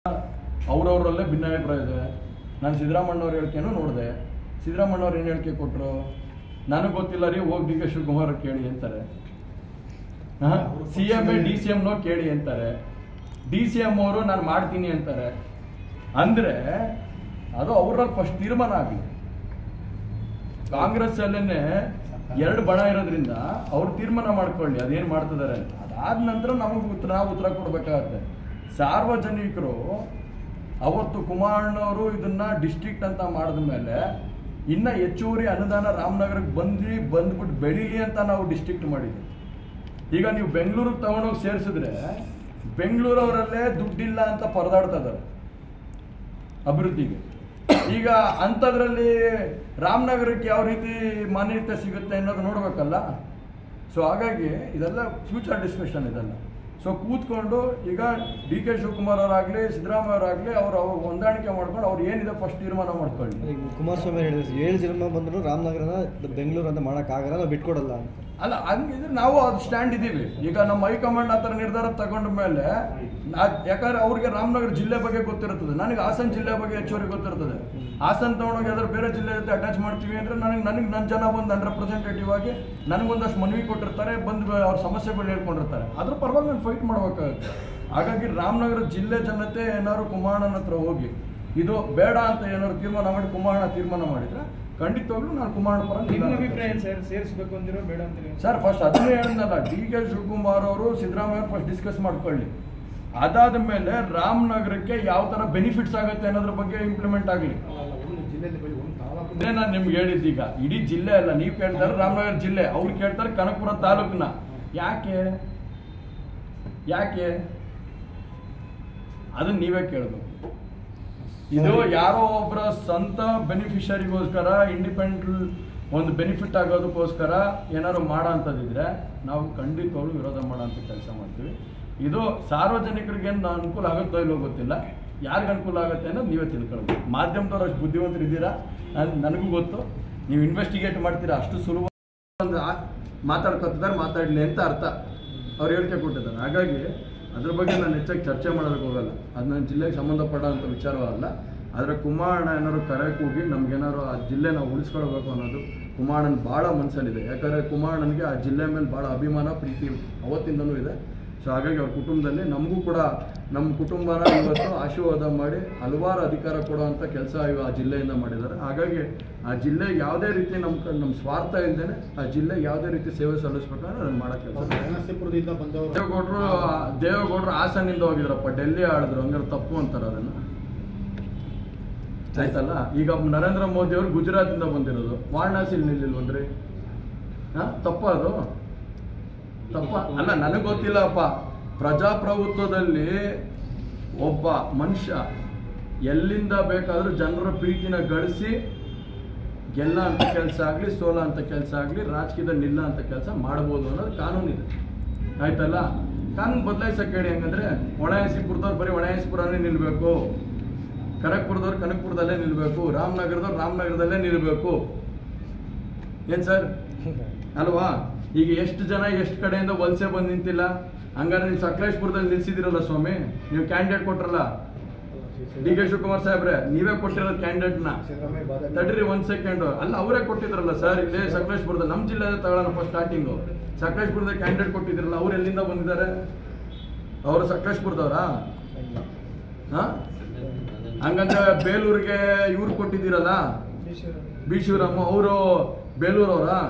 ಅವ್ರವರಲ್ಲೇ ಭಿನ್ನಾಭಿಪ್ರಾಯ ಇದೆ ನಾನು ಸಿದ್ದರಾಮಣ್ಣವ್ರ ಹೇಳಿಕೆನೂ ನೋಡಿದೆ ಸಿದ್ದರಾಮಣ್ಣವ್ರು ಏನು ಹೇಳಿಕೆ ಕೊಟ್ಟರು ನನಗೆ ಗೊತ್ತಿಲ್ಲ ರೀ ಹೋಗಿ ಡಿ ಕೆ ಶಿವಕುಮಾರ್ ಕೇಳಿ ಅಂತಾರೆ C M A D C ಎಮ್ನೋ ಕೇಳಿ ಅಂತಾರೆ ಡಿ ಸಿ ಎಮ್ ಅವರು ನಾನು ಮಾಡ್ತೀನಿ ಅಂತಾರೆ ಅಂದರೆ ಅದು ಅವ್ರಲ್ಲಿ ಫಸ್ಟ್ ತೀರ್ಮಾನ ಆಗಲಿ ಕಾಂಗ್ರೆಸ್ ಅಲ್ಲೇನೆ ಎರಡು ಬಣ ಇರೋದ್ರಿಂದ ಅವ್ರು ತೀರ್ಮಾನ ಮಾಡ್ಕೊಳ್ಳಿ ಅದೇನು ಮಾಡ್ತಿದ್ದಾರೆ ಅಂತ ಅದಾದ ನಂತರ ನಮಗೆ ಉತ್ತರ ನಾವು ಉತ್ತರ ಕೊಡಬೇಕಾಗತ್ತೆ ಸಾರ್ವಜನಿಕರು ಅವತ್ತು ಕುಮಾರಣ್ಣವರು ಇದನ್ನ ಡಿಸ್ಟ್ರಿಕ್ಟ್ ಅಂತ ಮಾಡಿದ ಮೇಲೆ ಇನ್ನ ಹೆಚ್ಚುವರಿ ಅನುದಾನ ರಾಮನಗರಕ್ಕೆ ಬಂದು ಬಂದ್ಬಿಟ್ಟು ಬೆಳೀಲಿ ಅಂತ ನಾವು ಡಿಸ್ಟ್ರಿಕ್ಟ್ ಮಾಡಿದ್ವಿ ಈಗ ನೀವು ಬೆಂಗಳೂರಿಗೆ ತಗೊಂಡೋಗಿ ಸೇರಿಸಿದ್ರೆ ಬೆಂಗಳೂರವರಲ್ಲೇ ದುಡ್ಡಿಲ್ಲ ಅಂತ ಪರದಾಡ್ತಾ ಇದ್ದಾರೆ ಅಭಿವೃದ್ಧಿಗೆ ಈಗ ಅಂಥದ್ರಲ್ಲಿ ರಾಮನಗರಕ್ಕೆ ಯಾವ ರೀತಿ ಮಾನ್ಯತೆ ಸಿಗುತ್ತೆ ಅನ್ನೋದು ನೋಡ್ಬೇಕಲ್ಲ ಸೊ ಹಾಗಾಗಿ ಇದೆಲ್ಲ ಫ್ಯೂಚರ್ ಡಿಸ್ಕಷನ್ ಇದೆಲ್ಲ ಸೊ ಕೂತ್ಕೊಂಡು ಈಗ ಡಿ ಕೆ ಶಿವಕುಮಾರ್ ಅವರಾಗಲಿ ಸಿದ್ದರಾಮಯ್ಯ ಅವರಾಗಲಿ ಅವ್ರು ಅವ್ರು ಹೊಂದಾಣಿಕೆ ಮಾಡ್ಕೊಂಡು ಅವ್ರು ಏನಿದೆ ಫಸ್ಟ್ ತೀರ್ಮಾನ ಮಾಡ್ಕೊಳ್ಳಿ ಈಗ ಕುಮಾರಸ್ವಾಮಿ ಹೇಳಿದ್ರು ಏಳು ಜನ್ಮ ಬಂದ್ರು ರಾಮನಗರನ ಬೆಂಗಳೂರು ಅಂತ ಮಾಡೋಕ್ಕಾಗಲ್ಲ ನಾವು ಬಿಟ್ಕೊಡಲ್ಲ ಅಂತ ಅಲ್ಲ ಹಂಗಿದ್ರೆ ನಾವು ಅದು ಸ್ಟ್ಯಾಂಡ್ ಇದ್ದೀವಿ ಈಗ ನಮ್ಮ ಹೈಕಮಾಂಡ್ ಆ ಥರ ನಿರ್ಧಾರ ತಗೊಂಡ ಮೇಲೆ ನಾ- ಯಾಕಂದ್ರೆ ಅವ್ರಿಗೆ ರಾಮನಗರ ಜಿಲ್ಲೆ ಬಗ್ಗೆ ಗೊತ್ತಿರುತ್ತದೆ ನನಗೆ ಹಾಸನ ಜಿಲ್ಲೆ ಬಗ್ಗೆ ಹೆಚ್ಚುವರಿ ಗೊತ್ತಿರ್ತದೆ ಹಾಸನ ತಗೊಂಡೋಗಿ ಯಾವ್ದಾದ್ರು ಬೇರೆ ಜಿಲ್ಲೆ ಜೊತೆ ಅಟ್ಯಾಚ್ ಮಾಡ್ತೀವಿ ಅಂದ್ರೆ ನನಗೆ ನನಗೆ ನನ್ನ ಜನ ಬಂದು ನನ್ನ ರೆಪ್ರೆಸೆಂಟೇಟಿವ್ ಆಗಿ ನನಗೊಂದಷ್ಟು ಮನವಿ ಕೊಟ್ಟಿರ್ತಾರೆ ಬಂದು ಅವ್ರ ಸಮಸ್ಯೆಗಳು ಹೇಳ್ಕೊಂಡಿರ್ತಾರೆ ಅದ್ರ ಪರವಾಗಿ ನಾನು ಫೈಟ್ ಮಾಡ್ಬೇಕಾಗುತ್ತೆ ಹಾಗಾಗಿ ರಾಮನಗರ ಜಿಲ್ಲೆ ಜನತೆ ಏನಾದ್ರು ಕುಮಾರಣ್ಣನ ಹತ್ರ ಹೋಗಿ ಇದು ಬೇಡ ಅಂತ ಏನಾದ್ರು ತೀರ್ಮಾನ ಮಾಡಿ ಕುಮಾರಣ್ಣ ತೀರ್ಮಾನ ಮಾಡಿದ್ರೆ ಖಂಡಿತವಾಗ್ಲೂ ನಾನು ಕುಮಾರಣ್ಣ ಪರ ನಿಮ್ಮ ನಿಲ್ಲಲ್ಲ. ಅಭಿಪ್ರಾಯ ಏನು ಸರ್ ಸೇರಿಸ್ಬೇಕು ಅಂದಿರೋ ಬೇಡ ಅಂತೀರಿ ಸರ್ ಫಸ್ಟ್ ಅದನ್ನೇ ಹೇಳಿದ್ನಲ್ಲ ಡಿ ಕೆ ಶಿವಕುಮಾರ್ ಅವರು ಸಿದ್ದರಾಮಯ್ಯ ಫಸ್ಟ್ ಡಿಸ್ಕಸ್ ಮಾಡ್ಕೊಳ್ಳಿ ಅದಾದ ಮೇಲೆ ರಾಮನಗರಕ್ಕೆ ಯಾವ ತರ ಬೆನಿಫಿಟ್ಸ್ ಆಗುತ್ತೆ ಅನ್ನೋದ್ರ ಬಗ್ಗೆ ಇಂಪ್ಲಿಮೆಂಟ್ ಆಗಲಿ ಇದೇ ನಾನು ನಿಮ್ಗೆ ಹೇಳಿದ್ದೀಗ ಇಡೀ ಜಿಲ್ಲೆ ಅಲ್ಲ ನೀವು ಕೇಳ್ತಾರೆ ರಾಮನಗರ ಜಿಲ್ಲೆ ಅವ್ರು ಕೇಳ್ತಾರೆ ಕನಕಪುರ ತಾಲೂಕಿನ ಯಾಕೆ ಯಾಕೆ ಅದನ್ನ ನೀವೇ ಕೇಳಬೇಕು ಇದು ಯಾರೋ ಒಬ್ಬರ ಸ್ವಂತ ಬೆನಿಫಿಷರಿಗೋಸ್ಕರ ಇಂಡಿಪೆಂಡೆಂಟ್ ಒಂದು ಬೆನಿಫಿಟ್ ಆಗೋದಕ್ಕೋಸ್ಕರ ಏನಾದ್ರು ಮಾಡೋ ಅಂಥದ್ದಿದ್ರೆ ನಾವು ಖಂಡಿತವಾಗ್ಲೂ ವಿರೋಧ ಮಾಡೋ ಅಂತ ಕೆಲಸ ಮಾಡ್ತೀವಿ ಇದು ಸಾರ್ವಜನಿಕರಿಗೆ ಏನು ಅನುಕೂಲ ಆಗುತ್ತೋ ಇಲ್ಲೋ ಗೊತ್ತಿಲ್ಲ ಯಾರಿಗೆ ಅನುಕೂಲ ಆಗುತ್ತೆ ಅನ್ನೋದು ನೀವೇ ತಿಳ್ಕೊಳ್ಬೇಕು ಮಾಧ್ಯಮದವ್ರು ಅಷ್ಟು ಬುದ್ಧಿವಂತರು ಇದ್ದೀರಾ ಅದ್ ನನಗೂ ಗೊತ್ತು ನೀವು ಇನ್ವೆಸ್ಟಿಗೇಟ್ ಮಾಡ್ತೀರಾ ಅಷ್ಟು ಸುಲಭ ಒಂದು ಆ- ಮಾತಾಡ್ಕೊತಿದ್ದಾರೆ ಮಾತಾಡಲಿ ಅಂತ ಅರ್ಥ ಅವ್ರು ಹೇಳಿಕೆ ಕೊಟ್ಟಿದ್ದಾರೆ ಹಾಗಾಗಿ ಅದ್ರ ಬಗ್ಗೆ ನಾನು ಹೆಚ್ಚಾಗಿ ಚರ್ಚೆ ಮಾಡೋದಕ್ಕೆ ಹೋಗಲ್ಲ ಅದು ನನ್ನ ಜಿಲ್ಲೆಗೆ ಸಂಬಂಧಪಟ್ಟಂಥ ವಿಚಾರವಲ್ಲ ಆದರೆ ಕುಮಾರಣ್ಣ ಏನಾದ್ರು ಕರೆ ಕೂಗಿ ನಮ್ಗೇನಾದ್ರು ಆ ಜಿಲ್ಲೆ ನಾವು ಉಳಿಸ್ಕೊಳ್ಬೇಕು ಅನ್ನೋದು ಕುಮಾರಣ್ಣನ ಭಾಳ ಮನಸ್ಸಲ್ಲಿದೆ ಯಾಕಂದರೆ ಕುಮಾರಣ್ಣನಿಗೆ ಆ ಜಿಲ್ಲೆ ಮೇಲೆ ಭಾಳ ಅಭಿಮಾನ ಪ್ರೀತಿ ಅವತ್ತಿಂದನೂ ಇದೆ ಸೊ ಹಾಗಾಗಿ ಅವ್ರ ಕುಟುಂಬದಲ್ಲಿ ನಮಗೂ ಕೂಡ ನಮ್ಮ ಕುಟುಂಬನ ಇವತ್ತು ಆಶೀರ್ವಾದ ಮಾಡಿ ಹಲವಾರು ಅಧಿಕಾರ ಕೊಡುವಂಥ ಕೆಲಸ ಇವ ಆ ಜಿಲ್ಲೆಯಿಂದ ಮಾಡಿದ್ದಾರೆ ಹಾಗಾಗಿ ಆ ಜಿಲ್ಲೆ ಯಾವುದೇ ರೀತಿ ನಮ್ಮ ಕ- ನಮ್ಮ ಸ್ವಾರ್ಥ ಇಲ್ದೇನೆ ಆ ಜಿಲ್ಲೆ ಯಾವುದೇ ರೀತಿ ಸೇವೆ ಸಲ್ಲಿಸ್ಬೇಕಾದ್ರೆ ಅದನ್ನು ಮಾಡೋ ಕೆಲಸ ನರಸೀಪುರದಿಂದ ಬಂದವರು ದೇವೇಗೌಡರು ದೇವೇಗೌಡರು ಹಾಸನಿಂದ ಹೋಗಿದ್ರಪ್ಪ ಡೆಲ್ಲಿ ಆಡಿದ್ರು ಹಂಗಾರೆ ತಪ್ಪು ಅಂತಾರೆ ಅದನ್ನು ಆಯ್ತಲ್ಲ ಈಗ ನರೇಂದ್ರ ಮೋದಿ ಅವರು ಗುಜರಾತಿಂದ ಬಂದಿರೋದು ವಾರಣಾಸಿಲಿ ನಿಲ್ಲಿಲ್ವಂದ್ರಿ ಹಾ ತಪ್ಪ ಅದು ತಪ್ಪ ಅಲ್ಲ ನನಗೆ ಗೊತ್ತಿಲ್ಲಪ್ಪ ಪ್ರಜಾಪ್ರಭುತ್ವದಲ್ಲಿ ಒಬ್ಬ ಮನುಷ್ಯ ಎಲ್ಲಿಂದ ಬೇಕಾದರೂ ಜನರ ಪ್ರೀತಿನ ಗಳಿಸಿ ಗೆಲ್ಲ ಅಂತ ಕೆಲಸ ಆಗಲಿ ಸೋಲ ಅಂತ ಕೆಲಸ ಆಗಲಿ ರಾಜಕೀಯದಲ್ಲಿ ನಿಲ್ಲ ಅಂತ ಕೆಲಸ ಮಾಡ್ಬೋದು ಅನ್ನೋದು ಕಾನೂನಿದೆ ಆಯ್ತಲ್ಲ ಕಾನೂನು ಬದಲಾಯಿಸಕ್ಕೆ ಹೇಳಿ ಹಂಗಂದ್ರೆ ಒಣ ಎಸಿಪುರದವ್ರು ಬರೀ ಒಣ ಎಸಿಪುರನೇ ನಿಲ್ಬೇಕು ಕನಕ್ಪುರದವ್ರು ಕನಕ್ಪುರದಲ್ಲೇ ನಿಲ್ಬೇಕು ರಾಮನಗರದವ್ರು ರಾಮನಗರದಲ್ಲೇ ನಿಲ್ಬೇಕು ಏನ್ ಸರ್ ಅಲ್ವಾ ಈಗ ಎಷ್ಟು ಜನ ಎಷ್ಟು ಕಡೆಯಿಂದ ವಲಸೆ ಬಂದು ನಿಂತಿಲ್ಲ ಹಂಗಾದ್ರೆ ನೀವು ಸಕಲೇಶ್ಪುರದಲ್ಲಿ ನಿಲ್ಸಿದಿರಲ್ಲ ಸ್ವಾಮಿ ನೀವು ಕ್ಯಾಂಡಿಡೇಟ್ ಕೊಟ್ರಲ್ಲ ಡಿ ಕೆ ಶಿವಕುಮಾರ್ ಸಾಹೇಬ್ರೆ ನೀವೇ ಕೊಟ್ಟಿರೋದು ಕ್ಯಾಂಡಿಡೇಟ್ನ ತಡ್ರಿ ಒಂದ್ ಸೆಕೆಂಡ್ ಅಲ್ಲ ಅವರೇ ಕೊಟ್ಟಿದ್ರಲ್ಲ ಸರ್ ಇಲ್ಲೇ ಸಕಲೇಶ್ಪುರದ ನಮ್ಮ ಜಿಲ್ಲೆ ತಗೊಳ್ಳೋಣ ಫಸ್ಟ್ ಸ್ಟಾರ್ಟಿಂಗು ಸಕಲೇಶ್ಪುರದ ಕ್ಯಾಂಡಿಡೇಟ್ ಕೊಟ್ಟಿದ್ರಲ್ಲ ಅವ್ರು ಎಲ್ಲಿಂದ ಬಂದಿದ್ದಾರೆ ಅವರು ಸಕಲೇಶ್ಪುರದವರಾ ಹಾ ಹಂಗಂದ್ರೆ ಬೇಲೂರಿಗೆ ಇವ್ರು ಕೊಟ್ಟಿದ್ದೀರಲ್ಲ ಬಿ ಶಿವರಾಮ ಅವರು ಬೇಲೂರವರಾ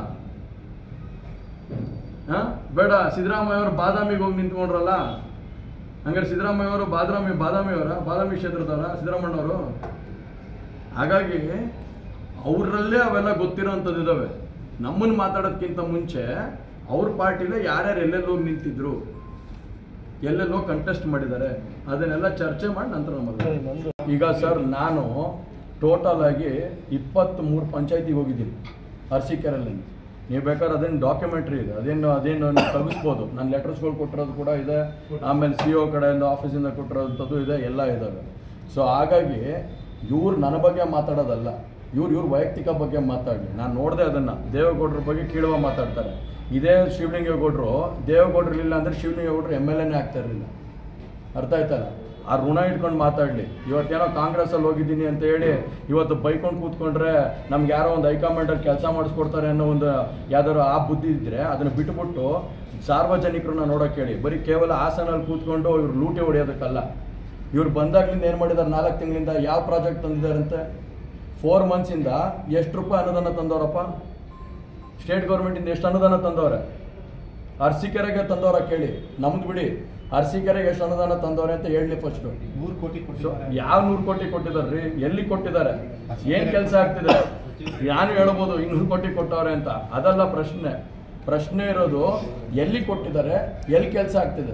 ಹಾ ಬೇಡ ಸಿದ್ದರಾಮಯ್ಯ ಅವರು ಬಾದಾಮಿಗೆ ಹೋಗಿ ನಿಂತ್ಕೊಂಡ್ರಲ್ಲ ಹಂಗಾರೆ ಸಿದ್ದರಾಮಯ್ಯ ಅವರು ಬಾದಾಮಿ ಬಾದಾಮಿ ಅವರ ಬಾದಾಮಿ ಕ್ಷೇತ್ರದವರ ಸಿದ್ದರಾಮಣ್ಣವರು ಹಾಗಾಗಿ ಅವರಲ್ಲೇ ಅವೆಲ್ಲ ಗೊತ್ತಿರೋಂಥದ್ದು ಇದಾವೆ ನಮ್ಮನ್ನು ಮಾತಾಡೋದಕ್ಕಿಂತ ಮುಂಚೆ ಅವ್ರ ಪಾರ್ಟಿಲೇ ಯಾರ್ಯಾರು ಎಲ್ಲೆಲ್ಲಿ ಹೋಗಿ ನಿಂತಿದ್ರು ಎಲ್ಲೆಲ್ಲಿ ಹೋಗಿ ಕಂಟೆಸ್ಟ್ ಮಾಡಿದ್ದಾರೆ ಅದನ್ನೆಲ್ಲ ಚರ್ಚೆ ಮಾಡಿ ನಂತರ ಸರ್, ಇನ್ನೊಂದು ಈಗ ಸರ್ ನಾನು ಟೋಟಲ್ ಆಗಿ ಇಪ್ಪತ್ತ್ ಮೂರು ಪಂಚಾಯತಿಗೆ ಹೋಗಿದ್ದೀನಿ ಅರಸೀಕೆರೆಯಲ್ಲಿ ನೀವು ಬೇಕಾದ್ರೆ ಅದೇನು ಡಾಕ್ಯುಮೆಂಟ್ರಿ ಇದೆ ಅದೇನು ಅದೇನು ನೀವು ತೆಗಿಸ್ಬೋದು ನನ್ನ ಲೆಟರ್ಸ್ಗಳು ಕೊಟ್ಟಿರೋದು ಕೂಡ ಇದೆ ಆಮೇಲೆ ಸಿ ಒ ಕಡೆಯಿಂದ ಆಫೀಸಿಂದ ಕೊಟ್ಟಿರೋಂಥದ್ದು ಇದೆ ಎಲ್ಲ ಇದ್ದಾವೆ ಸೊ ಹಾಗಾಗಿ ಇವ್ರು ನನ್ನ ಬಗ್ಗೆ ಮಾತಾಡೋದಲ್ಲ ಇವ್ರು ಇವ್ರ ವೈಯಕ್ತಿಕ ಬಗ್ಗೆ ಮಾತಾಡಲಿ ನಾನು ನೋಡಿದೆ ಅದನ್ನು ದೇವೇಗೌಡರ ಬಗ್ಗೆ ಕೀಳುವ ಮಾತಾಡ್ತಾರೆ ಇದೇ ಶಿವಲಿಂಗೇಗೌಡರು ದೇವೇಗೌಡರು ಇಲ್ಲ ಅಂದರೆ ಶಿವಲಿಂಗೇಗೌಡರು ಎಮ್ ಎಲ್ ಎನೇ ಆಗ್ತಾ ಇರಲಿಲ್ಲ ಅರ್ಥ ಆಯ್ತಲ್ಲ ಆ ಋಣ ಇಟ್ಕೊಂಡು ಮಾತಾಡಲಿ ಇವತ್ತೇನೋ ಕಾಂಗ್ರೆಸ್ಸಲ್ಲಿ ಹೋಗಿದ್ದೀನಿ ಅಂತ ಹೇಳಿ ಇವತ್ತು ಬೈಕೊಂಡು ಕೂತ್ಕೊಂಡ್ರೆ ನಮ್ಗೆ ಯಾರೋ ಒಂದು ಹೈಕಮಾಂಡಲ್ಲಿ ಕೆಲಸ ಮಾಡಿಸ್ಕೊಡ್ತಾರೆ ಅನ್ನೋ ಒಂದು ಯಾವ್ದಾದ್ರು ಆ ಬುದ್ಧಿ ಇದ್ದರೆ ಅದನ್ನು ಬಿಟ್ಬಿಟ್ಟು ಸಾರ್ವಜನಿಕರನ್ನ ನೋಡೋಕೆ ಹೇಳಿ ಬರೀ ಕೇವಲ ಹಾಸನಲ್ಲಿ ಕೂತ್ಕೊಂಡು ಇವ್ರು ಲೂಟಿ ಹೊಡೆಯೋದಕ್ಕಲ್ಲ ಇವ್ರು ಬಂದಾಗ್ಲಿಂದ ಏನು ಮಾಡಿದ್ದಾರೆ ನಾಲ್ಕು ತಿಂಗಳಿಂದ ಯಾವ ಪ್ರಾಜೆಕ್ಟ್ ತಂದಿದ್ದಾರಂತೆ ಫೋರ್ ಮಂತ್ಸಿಂದ ಎಷ್ಟು ರೂಪಾಯಿ ಅನುದಾನ ತಂದವರಪ್ಪ ಸ್ಟೇಟ್ ಗೌರ್ಮೆಂಟಿಂದ ಎಷ್ಟು ಅನುದಾನ ತಂದವ್ರೆ ಅರ್ಸಿಕೆರೆಗೆ ತಂದವರ ಕೇಳಿ ನಮ್ದು ಬಿಡಿ ಅರ್ಸಿಕೆರೆಗೆ ಎಷ್ಟು ಅನುದಾನ ತಂದವ್ರೆ ಅಂತ ಹೇಳಿ ಫಸ್ಟು ನೂರು ಕೋಟಿ ಕೊಟ್ಟಿದ್ದಾರೆ ಯಾವ ನೂರು ಕೋಟಿ ಕೊಟ್ಟಿದ್ದಾರೆ ರೀ ಎಲ್ಲಿ ಕೊಟ್ಟಿದ್ದಾರೆ ಏನ್ ಕೆಲಸ ಆಗ್ತಿದೆ ನಾನು ಹೇಳ್ಬೋದು ಇನ್ನೂರು ಕೋಟಿ ಕೊಟ್ಟವ್ರೆ ಅಂತ ಅದಲ್ಲ ಪ್ರಶ್ನೆ ಪ್ರಶ್ನೆ ಇರೋದು ಎಲ್ಲಿ ಕೊಟ್ಟಿದ್ದಾರೆ ಎಲ್ಲಿ ಕೆಲಸ ಆಗ್ತಿದೆ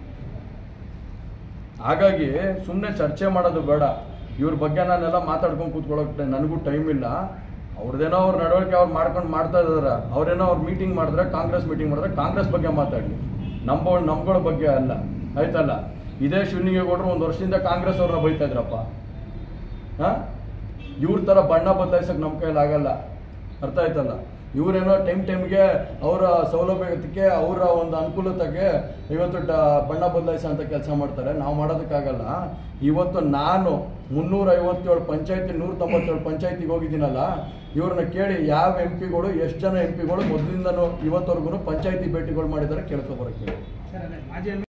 ಹಾಗಾಗಿ ಸುಮ್ಮನೆ ಚರ್ಚೆ ಮಾಡೋದು ಬೇಡ ಇವ್ರ ಬಗ್ಗೆ ನಾನೆಲ್ಲ ಮಾತಾಡ್ಕೊಂಡು ಕೂತ್ಕೊಳ್ಳೋಕೆ ನನಗೂ ಟೈಮ್ ಇಲ್ಲ ಅವ್ರದ್ದೇನೋ ಅವ್ರ ನಡವಳಿಕೆ ಅವ್ರು ಮಾಡ್ಕೊಂಡು ಮಾಡ್ತಾ ಇದಾರೆ ಅವ್ರೇನೋ ಅವ್ರು ಮೀಟಿಂಗ್ ಮಾಡಿದ್ರೆ ಕಾಂಗ್ರೆಸ್ ಮೀಟಿಂಗ್ ಮಾಡಿದ್ರೆ ಕಾಂಗ್ರೆಸ್ ಬಗ್ಗೆ ಮಾತಾಡಲಿ ನಮ್ಮ ನಮ್ಗಳ ಬಗ್ಗೆ ಅಲ್ಲ ಆಯ್ತಲ್ಲ ಇದೇ ಶಿವನಿಗೇಗೌಡರು ಒಂದು ವರ್ಷದಿಂದ ಕಾಂಗ್ರೆಸ್ ಅವ್ರನ್ನ ಬೈತಾ ಇದ್ರಪ್ಪ ಹಾಂ ಇವ್ರ ಥರ ಬಣ್ಣ ಬದಲಾಯಿಸೋಕೆ ನಮ್ಮ ಕೈಯಲ್ಲಿ ಆಗಲ್ಲ ಅರ್ಥ ಆಯ್ತಲ್ಲ ಇವರೇನೋ ಟೈಮ್ ಟೈಮ್ಗೆ ಅವರ ಸೌಲಭ್ಯಕ್ಕೆ ಅವರ ಒಂದು ಅನುಕೂಲತೆಗೆ ಇವತ್ತು ಡ ಬಣ್ಣ ಬದಲಾಯಿಸೋ ಅಂತ ಕೆಲಸ ಮಾಡ್ತಾರೆ ನಾವು ಮಾಡೋದಕ್ಕಾಗಲ್ಲ ಇವತ್ತು ನಾನು ಮುನ್ನೂರ ಐವತ್ತೇಳು ಪಂಚಾಯತಿ ನೂರ ತೊಂಬತ್ತೇಳು ಪಂಚಾಯತಿಗೆ ಹೋಗಿದ್ದೀನಲ್ಲ ಇವ್ರನ್ನ ಕೇಳಿ ಯಾವ ಎಂ ಪಿಗಳು ಎಷ್ಟು ಜನ ಎಂ ಪಿಗಳು ಮೊದಲಿಂದನೂ ಇವತ್ತವರೆಗೂ ಪಂಚಾಯತಿ ಭೇಟಿಗಳು ಮಾಡಿದ್ದಾರೆ ಕೇಳ್ಕೊಬರಕ್ಕೆ ಸರ್ ಅದೇ ಮಾಜಿ